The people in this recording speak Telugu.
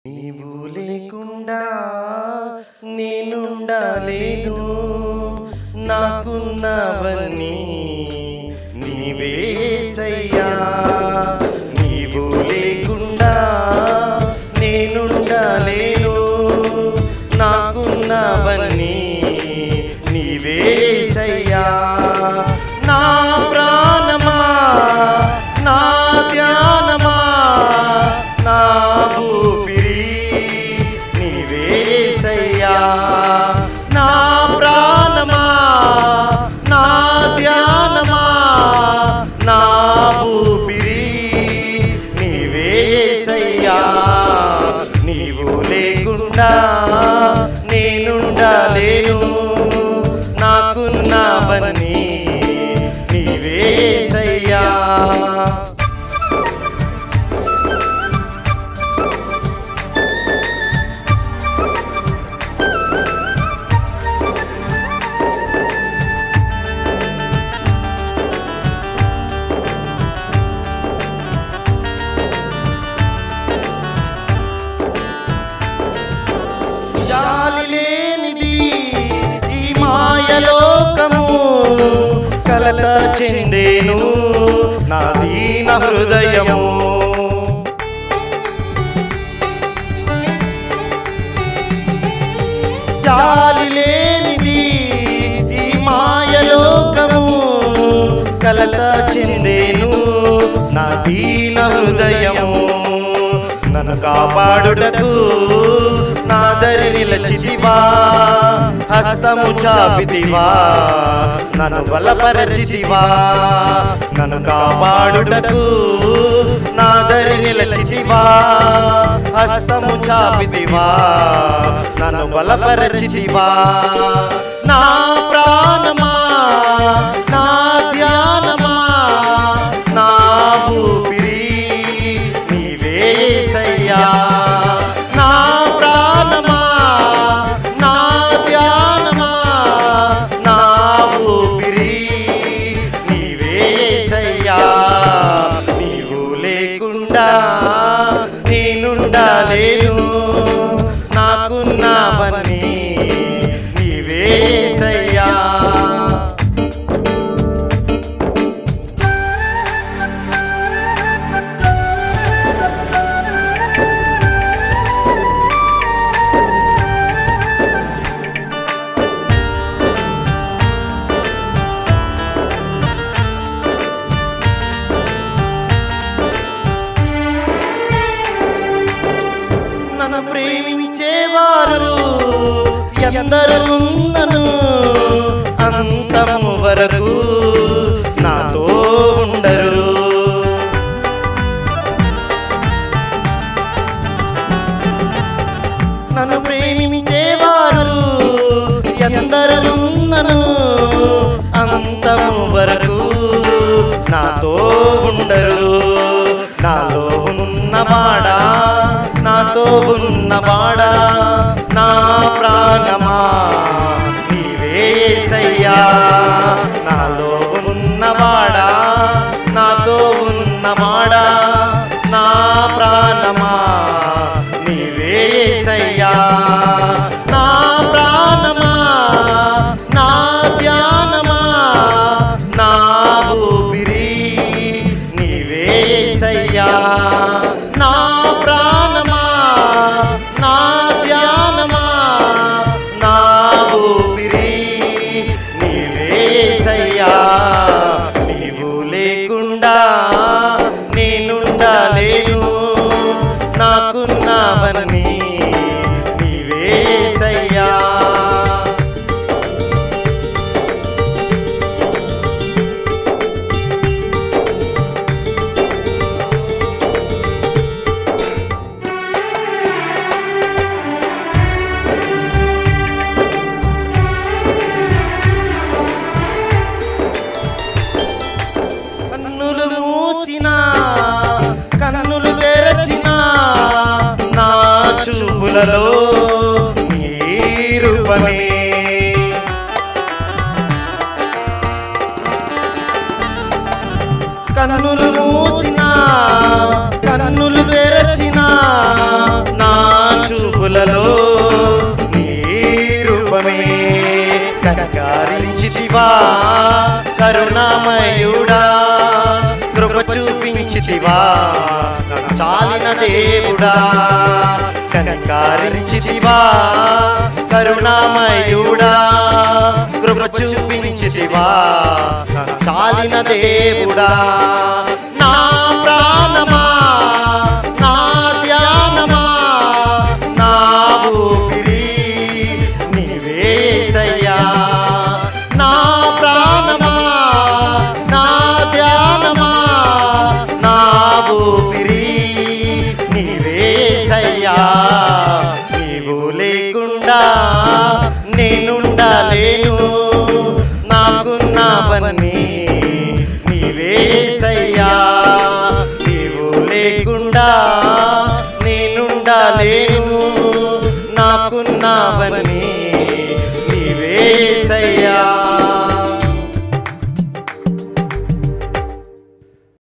నీవు లేకుండా నేనుండలేదు నాకున్నవన్నీ నీవేసయ్యా నీవు లేకుండా నేనుండలేను నాకున్నవన్నీ నీవేసయ్యా నా ప్రాణమా నా ధ్యానమా నా ఊపిరి నీవేసయ్యా నా ప్రాణమా నా ధ్యానమా నా ఊపిరి నీవేసయ్యా నీవు లేకుండా నేనుండలేను నాకున్నవన్నీ నీవేసయ్యా జాలి లేనిది ఈ మాయలోకము కలత చెందేను నా దీన హృదయము జాలి లేనిది ఈ మాయలోకము కలత చెందేను నా దీన హృదయము నన్ను కాపాడుటకు నా దరి నిలచితివా హస్తము చాపితివా నన్ను బలపరచితివా నన్ను కాపాడుటకు నా దరి నిలచితివా హస్తము చాపితివా నన్ను బలపరచితివా నా ప్రాణమా నా ధ్యానమా నా ఊపిరి నీవేసయ్యా నా ప్రాణమా నా ధ్యానమా నా ఊపిరి నీవేసయ్యా నీవు లేకుండా నేనుండలేను నాకున్నవన్నీ నీవేసయ్యా నన్ను ప్రేమించేవారు ఎందరు ఉన్నను అంతము వరకు నాతో ఉండరు నన్ను ప్రేమించేవారు ఎందరు ఉన్నను అంతము వరకు నాతో ఉండరు నాలో ఉన్నవాడా నాతో ఉన్నవాడా నా ప్రాణమా నీవేసయ్యా నాలో ఉన్నవాడా నాతో ఉన్నవాడా నా ప్రాణమా నీవేసయ్యా నా ప్రాణమా నా ధ్యానమా నా ఊపిరి నీవేసయ్యా నా ప్రాణమా నా ధ్యానమా నా ఊపిరి నీవేసయ్యా నీవు లేకుండా నేనుండలేను నాకున్నవన్నీ నీవేసయ్యా కన్నులు మూసిన కన్నులు తెరచిన నా చూపులలో నీ రూపమే కన్నులు మూసిన కన్నులు తెరచిన నా చూపించితివా కరుణామయుడా కృప చూపించితివా చాలిన దేవుడా కనికారించితివా కరుణామయుడా కృప చూపించితివా చాలిన దేవుడా నా ప్రాణమా నా ధ్యానమా నా ఊపిరి నీవేసయ్యా నా ప్రాణమా నా ధ్యానమా నా ఊపిరి నీవేసయ్యా నీవు లేకుండా నేనుండలేను నాకున్నావన్నీ నీవేసయ్యా నీవు లేకుండా నేనుండలేను నాకున్నావని నీవేసయ్యా